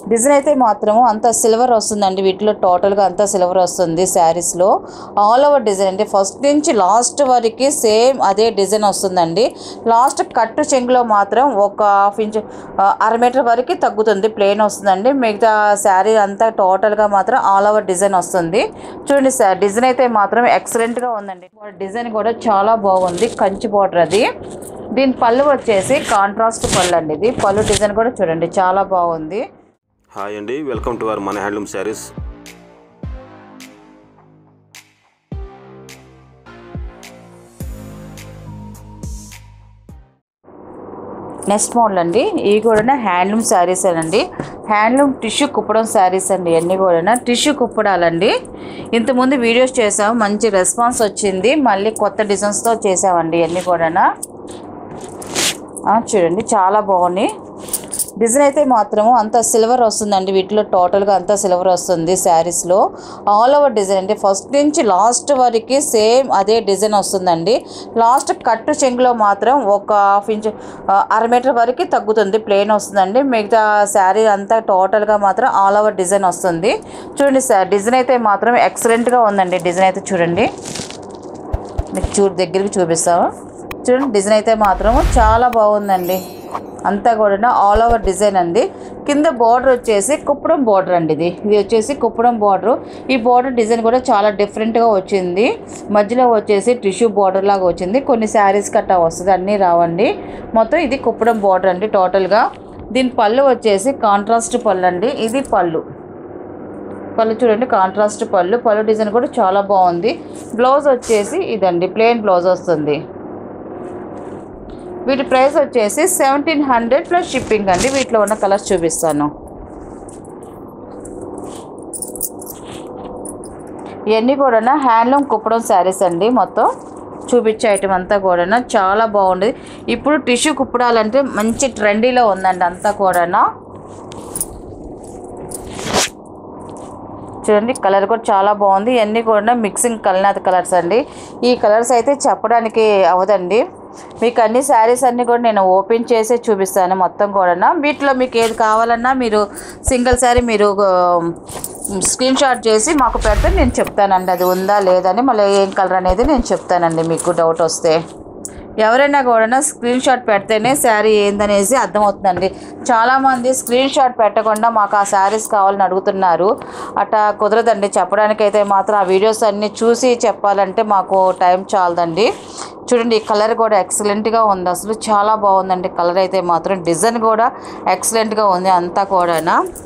design అయితే మాత్రము అంతా సిల్వర్ వస్తుందండి వీటిలో టోటల్గా అంతా సిల్వర్ వస్తుంది శారీస్లో ఆల్ ఓవర్ డిజైన్ అంటే ఫస్ట్ నుంచి లాస్ట్ వరకు సేమ్ అదే డిజైన్ వస్తుందండి లాస్ట్ కట్టు చెంగులో మాత్రం ఒక హాఫ్ ఇంచ్ ఆ, అర మీటర్ వరకు తగ్గుతుంది ప్లేన్ వస్తుందండి మిగతా శారీ అంతా టోటల్గా మాత్రం ఆల్ ఓవర్ డిజైన్ వస్తుంది చూడండి సార్ డిజైన్ అయితే మాత్రం ఎక్సలెంట్గా ఉందండి డిజైన్ కూడా చాలా బాగుంది కంచి బార్డర్ అది దీని పళ్ళు వచ్చేసి కాంట్రాస్ట్ పళ్ళు అండి ఇది పళ్ళు డిజైన్ కూడా చూడండి చాలా బాగుంది హాయ్ అండి వెల్కమ్ టు అవర్ మన హ్యాండ్లూమ్ శారీస్ నెక్స్ట్ మోడల్ అండి ఇవి కూడా హ్యాండ్లూమ్ శారీస్ అండి హ్యాండ్లూమ్ టిష్యూ కుప్పడం శారీస్ అండి ఇవన్నీ కూడా టిష్యూ కుప్పడాలండి ఇంతకుముందు వీడియోస్ చేసాం మంచి రెస్పాన్స్ వచ్చింది మళ్ళీ కొత్త డిజైన్స్తో చేసామండి ఇవన్నీ కూడా చూడండి చాలా బాగున్నాయి డిజైన్ అయితే మాత్రము అంతా సిల్వర్ వస్తుందండి వీటిలో టోటల్గా అంతా సిల్వర్ వస్తుంది శారీస్లో ఆల్ ఓవర్ డిజైన్ అంటే ఫస్ట్ నుంచి లాస్ట్ వరకు సేమ్ అదే డిజైన్ వస్తుందండి లాస్ట్ కట్టు చెంగులో మాత్రం ఒక హాఫ్ ఇంచ్ ఆ, అర మీటర్ వరకు తగ్గుతుంది ప్లేన్ వస్తుందండి మిగతా శారీ అంతా టోటల్గా మాత్రం ఆల్ ఓవర్ డిజైన్ వస్తుంది చూడండి సార్ డిజైన్ అయితే మాత్రం ఎక్సలెంట్గా ఉందండి డిజైన్ అయితే చూడండి మీకు చూ దగ్గరికి చూపిస్తాము చూడండి డిజైన్ అయితే మాత్రం చాలా బాగుందండి అంతా కూడా ఆల్ ఓవర్ డిజైన్ అండి కింద బార్డర్ వచ్చేసి కుప్పడం బార్డర్ అండి ఇది ఇది వచ్చేసి కుప్పడం బార్డర్ ఈ బార్డర్ డిజైన్ కూడా చాలా డిఫరెంట్గా వచ్చింది మధ్యలో వచ్చేసి టిష్యూ బార్డర్ లాగా వచ్చింది కొన్ని శారీస్ కట్టా వస్తుంది అన్నీ రావండి మొత్తం ఇది కుప్పడం బార్డర్ అండి టోటల్గా దీని పళ్ళు వచ్చేసి కాంట్రాస్ట్ పళ్ళు అండి ఇది పళ్ళు పళ్ళు చూడండి కాంట్రాస్ట్ పళ్ళు పళ్ళు డిజైన్ కూడా చాలా బాగుంది బ్లౌజ్ వచ్చేసి ఇదండి ప్లెయిన్ బ్లౌజ్ వస్తుంది వీటి ప్రైస్ వచ్చేసి సెవెంటీన్ హండ్రెడ్ ప్లస్ షిప్పింగ్ అండి వీటిలో ఉన్న కలర్స్ చూపిస్తాను ఇవన్నీ కూడా హ్యాండ్లూమ్ కుప్పడం శారీస్ అండి మొత్తం చూపించే ఐటమ్ అంతా కూడా చాలా బాగుంది ఇప్పుడు టిష్యూ కుప్పడాలంటే మంచి ట్రెండీలో ఉందండి అంతా కూడా చూడండి కలర్ కూడా చాలా బాగుంది ఇవన్నీ కూడా మిక్సింగ్ కల్నాథ్ కలర్స్ అండి ఈ కలర్స్ అయితే చెప్పడానికి అవదండి మీకు అన్ని శారీస్ అన్నీ కూడా నేను ఓపెన్ చేసే చూపిస్తాను మొత్తం కూడా వీటిలో మీకు ఏది కావాలన్నా మీరు సింగిల్ శారీ మీరు స్క్రీన్ షాట్ చేసి మాకు పెడితే నేను చెప్తానండి అది ఉందా లేదని మళ్ళీ ఏం కలర్ అనేది నేను చెప్తానండి మీకు డౌట్ వస్తే ఎవరైనా కూడా స్క్రీన్ షాట్ పెడితేనే శారీ ఏందనేసి అర్థమవుతుందండి చాలామంది స్క్రీన్ షాట్ పెట్టకుండా మాకు ఆ శారీస్ కావాలని అడుగుతున్నారు అట్లా కుదరదండి చెప్పడానికైతే మాత్రం ఆ వీడియోస్ అన్నీ చూసి చెప్పాలంటే మాకు టైం చాలదండి చూడండి ఈ కలర్ కూడా ఎక్సలెంట్గా ఉంది అసలు చాలా బాగుందండి కలర్ అయితే మాత్రం డిజైన్ కూడా ఎక్సలెంట్గా ఉంది అంతా కూడా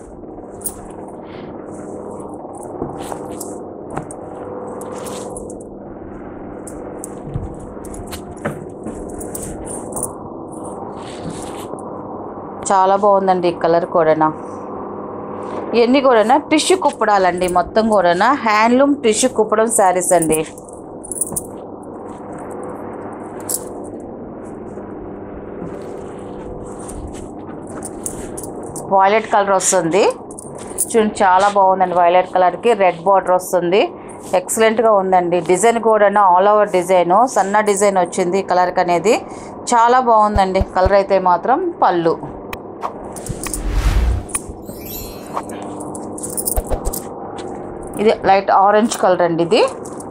చాలా బాగుందండి ఈ కలర్ కూడా ఇవన్నీ కూడా టిష్యూ కుప్పడాలండి మొత్తం కూడా హ్యాండ్లూమ్ టిష్యూ కుప్పడం శారీస్ అండి వైలెట్ కలర్ వస్తుంది చూడండి చాలా బాగుందండి వైలెట్ కలర్కి రెడ్ బార్డర్ వస్తుంది ఎక్సలెంట్గా ఉందండి డిజైన్ కూడా ఆల్ ఓవర్ డిజైన్ సన్న డిజైన్ వచ్చింది ఈ కలర్కి అనేది చాలా బాగుందండి కలర్ అయితే మాత్రం పళ్ళు ఇది లైట్ ఆరెంజ్ కలర్ అండి ఇది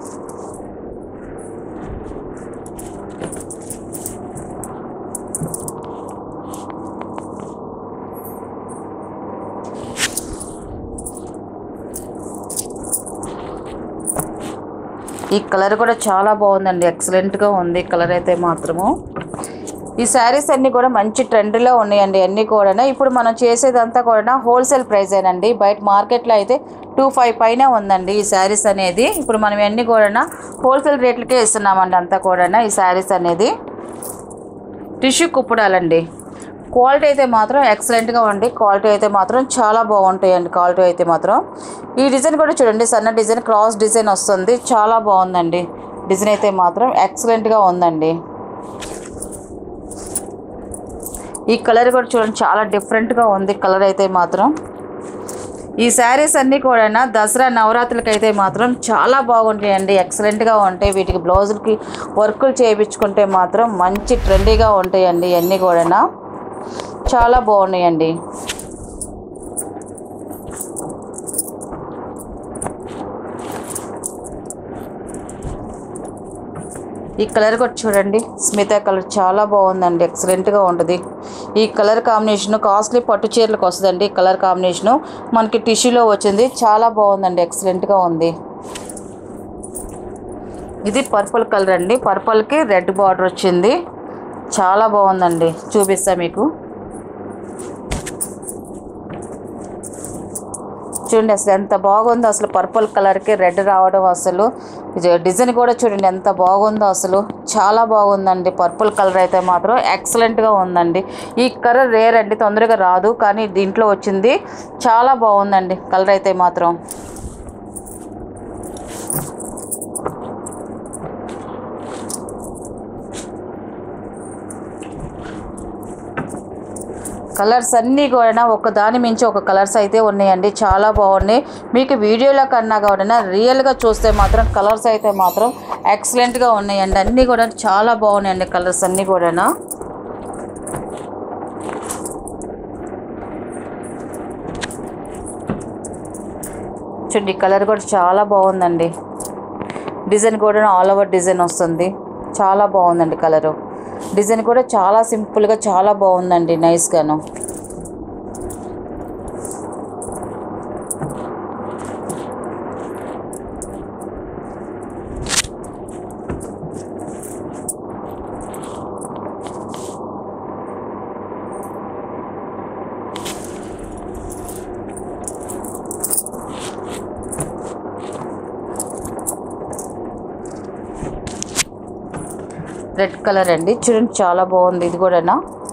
ఈ కలర్ కూడా చాలా బాగుందండి ఎక్సలెంట్గా ఉంది కలర్ అయితే మాత్రము ఈ శారీస్ అన్నీ కూడా మంచి ట్రెండ్లో ఉన్నాయండి అన్నీ కూడా ఇప్పుడు మనం చేసేదంతా కూడా హోల్సేల్ ప్రైజేనండి బయట మార్కెట్లో అయితే టూ ఫైవ్ పైన ఉందండి ఈ శారీస్ అనేది ఇప్పుడు మనం అన్నీ కూడా హోల్సేల్ రేట్లకే ఇస్తున్నామండి అంతా కూడా ఈ శారీస్ అనేది టిష్యూ కుప్పడాలండి క్వాలిటీ అయితే మాత్రం ఎక్సలెంట్గా ఉంది క్వాలిటీ అయితే మాత్రం చాలా బాగుంటాయండి క్వాలిటీ అయితే మాత్రం ఈ డిజైన్ కూడా చూడండి సన్న డిజైన్ క్రాస్ డిజైన్ వస్తుంది చాలా బాగుందండి డిజైన్ అయితే మాత్రం ఎక్సలెంట్గా ఉందండి ఈ కలర్ కూడా చూడండి చాలా డిఫరెంట్గా ఉంది కలర్ అయితే మాత్రం ఈ శారీస్ అన్నీ కూడా దసరా నవరాత్రులకి అయితే మాత్రం చాలా బాగుంటాయండి ఎక్సలెంట్గా ఉంటాయి వీటికి బ్లౌజులకి వర్కులు చేయించుకుంటే మాత్రం మంచి ట్రెండీగా ఉంటాయండి ఇవన్నీ కూడా చాలా బాగున్నాయండి ఈ కలర్ కూడా చూడండి స్మిత కలర్ చాలా బాగుందండి ఎక్సలెంట్గా ఉంటుంది ఈ కలర్ కాంబినేషన్ కాస్ట్లీ పట్టు చీరలకు వస్తుందండి ఈ కలర్ కాంబినేషను మనకి టిష్యూలో వచ్చింది చాలా బాగుందండి ఎక్సలెంట్గా ఉంది ఇది పర్పుల్ కలర్ అండి పర్పుల్కి రెడ్ బార్డర్ వచ్చింది చాలా బాగుందండి చూపిస్తా మీకు చూడండి అసలు ఎంత బాగుందో అసలు పర్పుల్ కలర్కి రెడ్ రావడం అసలు ఇది డిజైన్ కూడా చూడండి ఎంత బాగుందో అసలు చాలా బాగుందండి పర్పుల్ కలర్ అయితే మాత్రం ఎక్సలెంట్గా ఉందండి ఈ కలర్ రేర్ అండి తొందరగా రాదు కానీ దీంట్లో వచ్చింది చాలా బాగుందండి కలర్ అయితే మాత్రం కలర్స్ అన్నీ కూడా ఒక దాని మించి ఒక కలర్స్ అయితే ఉన్నాయండి చాలా బాగున్నాయి మీకు వీడియోలో కన్నా కూడా రియల్గా చూస్తే మాత్రం కలర్స్ అయితే మాత్రం ఎక్సలెంట్గా ఉన్నాయండి అన్నీ కూడా చాలా బాగున్నాయండి కలర్స్ అన్నీ కూడా చూడండి కలర్ కూడా చాలా బాగుందండి డిజైన్ కూడా ఆల్ ఓవర్ డిజైన్ వస్తుంది చాలా బాగుందండి కలరు డిజైన్ కూడా చాలా సింపుల్గా చాలా బాగుందండి నైస్గాను రెడ్ కలర్ అండి చూడండి చాలా బాగుంది ఇది కూడానా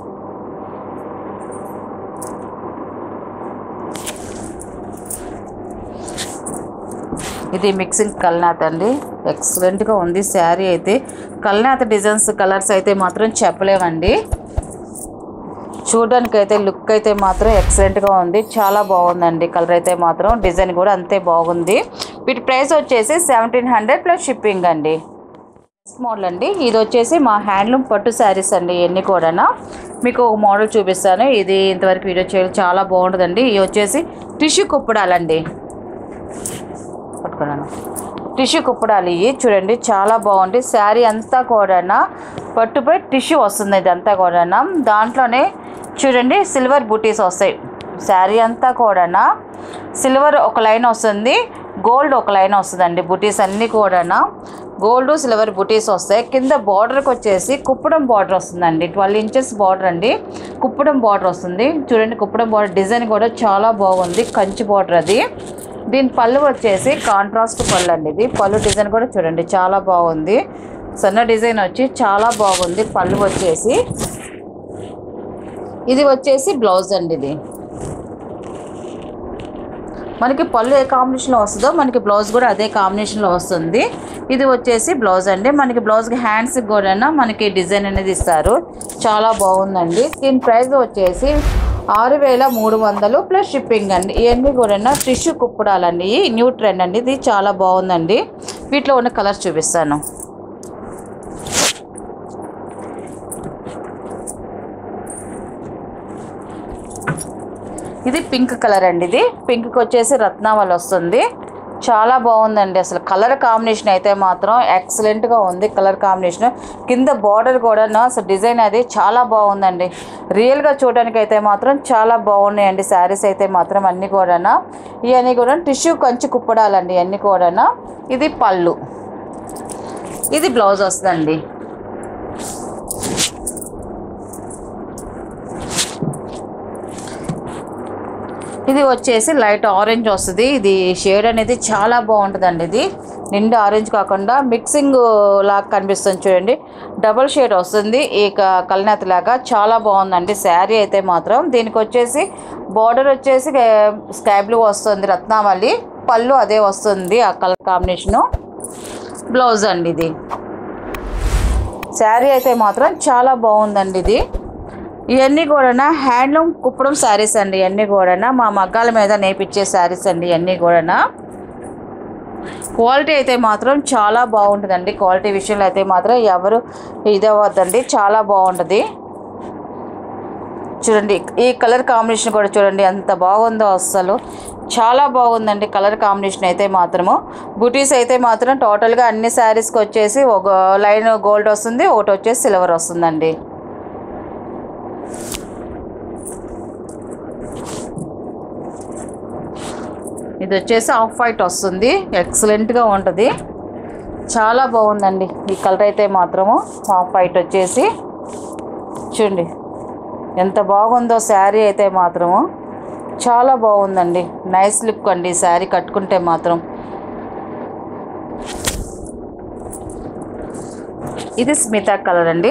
ఇది మిక్సింగ్ కల్నాథ్ అండి ఎక్సలెంట్గా ఉంది శారీ అయితే కల్నాథ్ డిజైన్స్ కలర్స్ అయితే మాత్రం చెప్పలేమండి చూడడానికి అయితే లుక్ అయితే మాత్రం ఎక్సలెంట్గా ఉంది చాలా బాగుందండి కలర్ అయితే మాత్రం డిజైన్ కూడా అంతే బాగుంది వీటి ప్రైస్ వచ్చేసి సెవెంటీన్ హండ్రెడ్ ప్లస్ షిప్పింగ్ అండి నెక్స్ట్ మోడల్ అండి ఇది వచ్చేసి మా హ్యాండ్లూమ్ పట్టు శారీస్ అండి ఇవన్నీ కూడా మీకు ఒక మోడల్ చూపిస్తాను ఇది ఇంతవరకు వీడియో చేయడం చాలా బాగుంటుందండి ఇవి వచ్చేసి టిష్యూ కుప్పడాలండి పట్టుకున్నాను టిష్యూ కుప్పడాలు ఇవి చూడండి చాలా బాగుంది శారీ అంతా కూడా పట్టుపై టిష్యూ వస్తుంది ఇదంతా కూడా దాంట్లోనే చూడండి సిల్వర్ బూటీస్ వస్తాయి శారీ అంతా కూడా సిల్వర్ ఒక లైన్ వస్తుంది గోల్డ్ ఒక లైన్ వస్తుందండి బుటీస్ అన్నీ కూడా గోల్డ్ సిల్వర్ బుటీస్ వస్తాయి కింద బార్డర్కి వచ్చేసి కుప్పడం బార్డర్ వస్తుందండి ట్వెల్వ్ ఇంచెస్ బార్డర్ అండి కుప్పడం బార్డర్ వస్తుంది చూడండి కుప్పడం బార్డర్ డిజైన్ కూడా చాలా బాగుంది కంచి బార్డర్ అది దీని పళ్ళు వచ్చేసి కాంట్రాస్ట్ పళ్ళు అండి ఇది పళ్ళు డిజైన్ కూడా చూడండి చాలా బాగుంది సన్న డిజైన్ వచ్చి చాలా బాగుంది పళ్ళు వచ్చేసి ఇది వచ్చేసి బ్లౌజ్ అండి ఇది మనకి పళ్ళు ఏ కాంబినేషన్లో వస్తుందో మనకి బ్లౌజ్ కూడా అదే కాంబినేషన్లో వస్తుంది ఇది వచ్చేసి బ్లౌజ్ అండి మనకి బ్లౌజ్కి హ్యాండ్స్కి కూడా మనకి డిజైన్ అనేది ఇస్తారు చాలా బాగుందండి దీని ప్రైస్ వచ్చేసి ఆరు వేల మూడు వందలు ప్లస్ షిప్పింగ్ అండి ఇవన్నీ కూడా టిష్యూ కుప్పడాలండి ఈ న్యూ ట్రెండ్ అండి ఇది చాలా బాగుందండి వీటిలో ఉన్న కలర్స్ చూపిస్తాను ఇది పింక్ కలర్ అండి ఇది పింక్కి వచ్చేసి రత్నావళి వస్తుంది చాలా బాగుందండి అసలు కలర్ కాంబినేషన్ అయితే మాత్రం ఎక్సలెంట్గా ఉంది కలర్ కాంబినేషన్ కింద బార్డర్ కూడా అసలు డిజైన్ అది చాలా బాగుందండి రియల్గా చూడడానికి అయితే మాత్రం చాలా బాగున్నాయండి శారీస్ అయితే మాత్రం అన్నీ కూడా ఇవన్నీ కూడా టిష్యూ కంచి కుప్పడాలండి ఇవన్నీ కూడా ఇది పళ్ళు ఇది బ్లౌజ్ వస్తుందండి ఇది వచ్చేసి లైట్ ఆరెంజ్ వస్తుంది ఇది షేడ్ అనేది చాలా బాగుంటుందండి ఇది నిండు ఆరెంజ్ కాకుండా మిక్సింగ్ లాగా కనిపిస్తుంది చూడండి డబుల్ షేడ్ వస్తుంది ఈ క- కల్నేత లాగా చాలా బాగుందండి శారీ అయితే మాత్రం దీనికి వచ్చేసి బార్డర్ వచ్చేసి స్కై బ్లూ వస్తుంది రత్నావళి పళ్ళు అదే వస్తుంది ఆ కలర్ కాంబినేషను బ్లౌజ్ అండి ఇది శారీ అయితే మాత్రం చాలా బాగుందండి ఇది ఇవన్నీ కూడా హ్యాండ్లూమ్ కుప్పడం శారీస్ అండి ఇవన్నీ కూడా మా మగ్గాల మీద నేపిచ్చే శారీస్ అండి ఇవన్నీ కూడా క్వాలిటీ అయితే మాత్రం చాలా బాగుంటుందండి క్వాలిటీ విషయంలో అయితే మాత్రం ఎవరు ఇదవద్దండి చాలా బాగుంటుంది చూడండి ఈ కలర్ కాంబినేషన్ కూడా చూడండి ఎంత బాగుందో అస్సలు చాలా బాగుందండి కలర్ కాంబినేషన్ అయితే మాత్రము బుటీస్ అయితే మాత్రం టోటల్గా అన్ని శారీస్కి వచ్చేసి ఒక లైన్ గోల్డ్ వస్తుంది ఒకటి వచ్చేసి సిల్వర్ వస్తుందండి ఇది వచ్చేసి ఆఫ్ వైట్ వస్తుంది ఎక్సలెంట్గా ఉంటుంది చాలా బాగుందండి ఈ కలర్ అయితే మాత్రము ఆఫ్ వైట్ వచ్చేసి చూడండి ఎంత బాగుందో శారీ అయితే మాత్రము చాలా బాగుందండి నైస్ లుక్ అండి ఈ శారీ కట్టుకుంటే మాత్రం ఇది స్మితా కలర్ అండి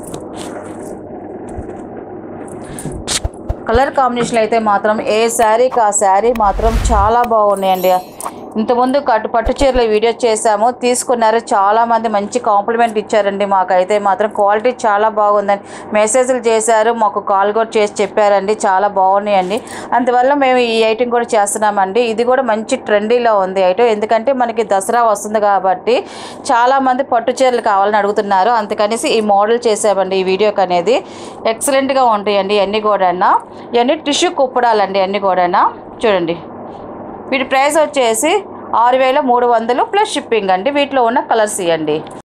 కలర్ కాంబినేషన్ అయితే మాత్రం ఏ శారీకి ఆ శారీ మాత్రం చాలా బాగున్నాయండి ఇంతకుముందు కట్టు పట్టు చీరల వీడియో చేశాము తీసుకున్నారు చాలామంది మంచి కాంప్లిమెంట్ ఇచ్చారండి మాకైతే మాత్రం క్వాలిటీ చాలా బాగుందని మెసేజ్లు చేశారు మాకు కాల్ కూడా చేసి చెప్పారండి చాలా బాగున్నాయండి అందువల్ల మేము ఈ ఐటెం కూడా చేస్తున్నామండి ఇది కూడా మంచి ట్రెండీలో ఉంది ఐటెం ఎందుకంటే మనకి దసరా వస్తుంది కాబట్టి చాలామంది పట్టు చీరలు కావాలని అడుగుతున్నారు అందుకనేసి ఈ మోడల్ చేసామండి ఈ వీడియోకి అనేది ఎక్సలెంట్గా ఉంటాయండి ఇవన్నీ కూడా ఇవన్నీ టిష్యూ కుప్పడాలండి అన్నీ కూడా చూడండి వీటి ప్రైస్ వచ్చేసి ఆరు వేల మూడు వందలు ప్లస్ షిప్పింగ్ అండి వీటిలో ఉన్న కలర్స్ ఇవ్వండి